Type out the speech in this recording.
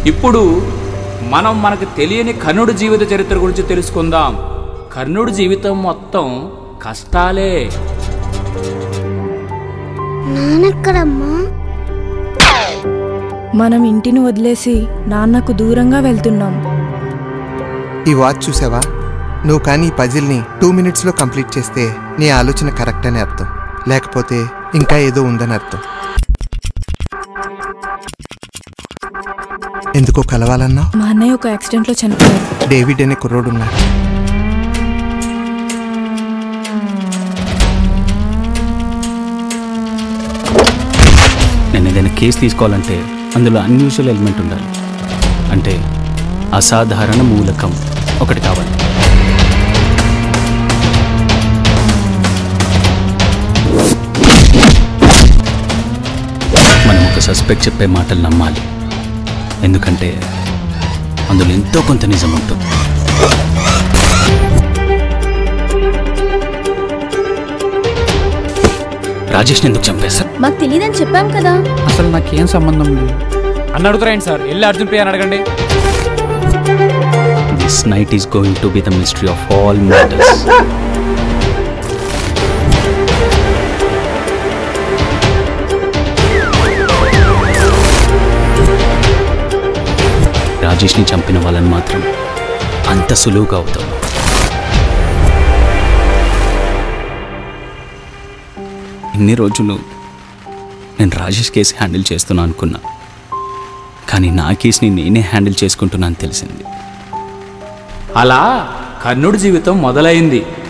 ఇప్పుడు మనం మనకు తెలియని కర్ణుడి జీవిత చరిత్ర గురించి తెలుసుకుందాం కర్ణుడి జీవితం మొత్తం కష్టాలే నానెక్కడమ్మా మనం ఇంటిని వదిలేసి నాన్నకు దూరంగా వెళ్తున్నాం ఈ వాచ్ చూసావా నువ్వు కానీ ఈ పజిల్ని టూ మినిట్స్లో కంప్లీట్ చేస్తే నీ ఆలోచన కరెక్ట్ అని అర్థం లేకపోతే ఇంకా ఏదో ఉందని అర్థం ఎందుకో కలవాలన్నా మా అన్నయ్య ఒక యాక్సిడెంట్లో చనిపోయారు డేవిడ్ అనే కుర్రోడున్నాడు నేను ఏదైనా కేసు తీసుకోవాలంటే అందులో అన్యూజువల్ ఎలిమెంట్ ఉండాలి అంటే అసాధారణ మూలకం ఒకటి కావాలి మనం ఒక సస్పెక్ట్ చెప్పే మాటలు నమ్మాలి ఎందుకంటే అందులో ఎంతో కొంత నిజం ఉంటుంది రాజేష్ని ఎందుకు చంపేశారు మాకు తెలియదని చెప్పాం కదా అసలు నాకేం సంబంధం లేదు అన్న అడుగుతారేంటి సార్ వెళ్ళి అర్జున్ ప్రియ అని అడగండి This night is going to be the mystery of all murders. రాజేష్ని చంపిన వాళ్ళని మాత్రం అంత సులువుగా అవుతాం ఇన్ని రోజులు నేను రాజేష్ కేసు హ్యాండిల్ చేస్తున్నా అనుకున్నా కానీ నా కేసుని నేనే హ్యాండిల్ చేసుకుంటున్నా అని తెలిసింది అలా కర్ణుడి జీవితం మొదలైంది